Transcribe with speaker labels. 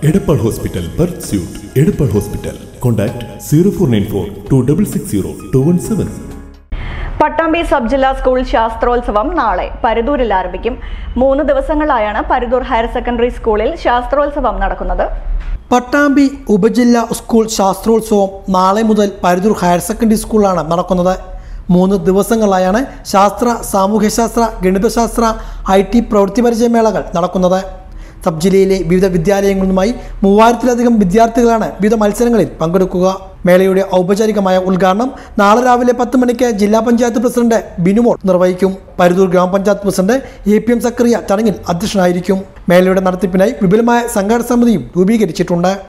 Speaker 1: Edappal hospital birth suite Edappal hospital contact zero four nine four two double six zero two one seven
Speaker 2: Pattambi sub ജില്ലാ school ശാസ്ത്രോത്സവം നാളെ പരുതൂരിൽ ആരംഭിക്കും മൂന്ന് ദിവസങ്ങളായാണ് പരുതൂർ ഹയർ സെക്കൻഡറി സ്കൂളിൽ ശാസ്ത്രോത്സവം നടക്കുന്നത്
Speaker 3: പട്ടാമ്പി ഉപജില്ലാ സ്കൂൾ ശാസ്ത്രോത്സവം നാളെ മുതൽ പരുതൂർ ഹയർ സെക്കൻഡറി സ്കൂളിലാണ് നടക്കുന്നത് മൂന്ന് ദിവസങ്ങളായാണ് ശാസ്ത്ര സാമൂഹ്യശാസ്ത്ര ഗണിതശാസ്ത്ര ഐ ടി പ്രവൃത്തി പരിചയമേളകൾ നടക്കുന്നത് സബ് ജില്ലയിലെ വിവിധ വിദ്യാലയങ്ങളിൽ നിന്നുമായി മൂവായിരത്തിലധികം വിദ്യാർത്ഥികളാണ് വിവിധ മത്സരങ്ങളിൽ പങ്കെടുക്കുക മേളയുടെ ഔപചാരികമായ ഉദ്ഘാടനം നാളെ രാവിലെ പത്ത് മണിക്ക് ജില്ലാ പഞ്ചായത്ത് പ്രസിഡന്റ് ബിനുമോൾ നിർവഹിക്കും പരുതൂർ ഗ്രാമപഞ്ചായത്ത് president A P M Zacharia ചടങ്ങിൽ അധ്യക്ഷനായിരിക്കും മേളയുടെ നടത്തിപ്പിനായി വിപുലമായ സംഘാടന സമിതിയും രൂപീകരിച്ചിട്ടുണ്ട്